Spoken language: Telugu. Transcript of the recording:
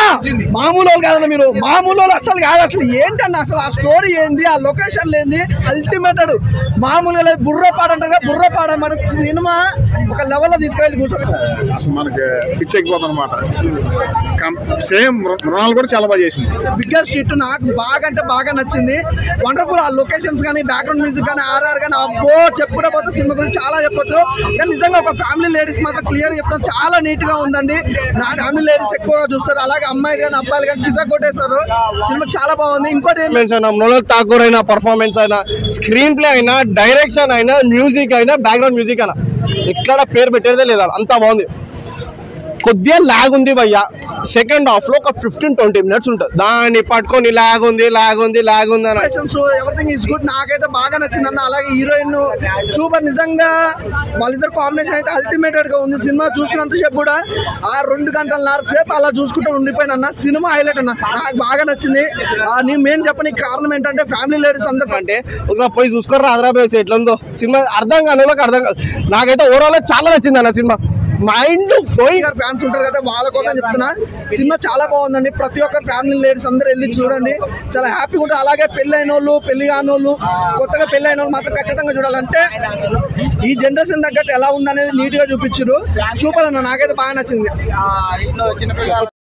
మామూలు వాళ్ళు కాదన్న మీరు మామూలు వాళ్ళు అసలు కాదు అసలు ఏంటన్న అసలు ఆ స్టోరీ ఏంది ఆ లొకేషన్ ఏంది అల్టిమేటెడ్ మామూలుగా లేదు బుర్రపాడు అంటారు కదా బుర్రపాడు మన సినిమా ఒక లెవెల్లో తీసుకెళ్ళి కూర్చోండి అసలు మనకి పిచ్చెక్కిపోతుంది అనమాట సేమ్ మృణాలు కూడా చాలా బాగా చేసింది బిగ్గెస్ట్ హిట్ నాకు బాగా అంటే బాగా నచ్చింది వండర్ఫుల్ ఆ లొకేషన్స్ కానీ బ్యాక్గ్రౌండ్ మ్యూజిక్ కానీ ఆర్ఆర్ కానీ అబ్బో చెప్పుకుంటే పోతే సినిమా గురించి చాలా చెప్పొచ్చు కానీ నిజంగా ఒక ఫ్యామిలీ లేడీస్ మాత్రం క్లియర్ చెప్తాను చాలా నీట్ గా ఉందండి నా ఫ్యామిలీ లేడీస్ ఎక్కువగా చూస్తారు అలాగే అమ్మాయిలు కానీ అబ్బాయిలు కానీ చిత్త కొట్టేశారు సినిమా చాలా బాగుంది ఇంకోటి ఏంటంటే పర్ఫార్మెన్స్ అయినా మృణల్ ఠాకూర్ అయినా పర్ఫార్మెన్స్ అయినా స్క్రీన్ ప్లే అయినా డైరెక్షన్ అయినా మ్యూజిక్ అయినా బ్యాక్గ్రౌండ్ మ్యూజిక్ అయినా ఎక్కడ పేరు పెట్టేదే లేదా అంత బాగుంది కొద్దిగా లాగ్ ఉంది భయ్య సెకండ్ హాఫ్ లో ఒక ఫిఫ్టీన్ ట్వంటీ మినిట్స్ ఉంటుంది దాన్ని పట్టుకొని లాగ్ ఉంది లాగ్ ఉంది లాగ్ ఉంది అని సో ఎవ్రీథింగ్ ఈజ్ గుడ్ నాకైతే బాగా నచ్చింది అన్న అలాగే హీరోయిన్ సూపర్ నిజంగా వాళ్ళిద్దరు కాంబినేషన్ అయితే అల్టిమేటెడ్ గా ఉంది సినిమా చూసినంత సేపు కూడా ఆ రెండు గంటలన్నర సేపు అలా చూసుకుంటూ ఉండిపోయిన అన్న సినిమా హైలైట్ అన్న నాకు బాగా నచ్చింది ఆ, నేను మెయిన్ చెప్పడానికి కారణం ఏంటంటే ఫ్యామిలీ లేడీస్ అందరూ అంటే ఒకసారి పోయి చూసుకోరా హైదరాబాద్ ఎట్లా ఉందో సినిమా అర్థం కాని వాళ్ళకి అర్థం కాదు నాకైతే ఓవరాల్ చాలా నచ్చింది అన్న సినిమా మైండ్ పోయి గారు ఫ్యాన్స్ ఉంటారు కదా వాళ్ళ కోసం చెప్తున్నా సినిమా చాలా బాగుందండి ప్రతి ఒక్క ఫ్యామిలీ లేడీస్ అందరూ వెళ్ళి చూడండి చాలా హ్యాపీగా ఉంటుంది అలాగే పెళ్లి అయిన వాళ్ళు పెళ్లి కాని వాళ్ళు కొత్తగా పెళ్లి అయిన వాళ్ళు మాత్రం ఖచ్చితంగా చూడాలంటే ఈ జనరేషన్ తగ్గట్టు ఎలా ఉందనేది నీట్ గా చూపించారు సూపర్ అన్న నాకైతే బాగా నచ్చింది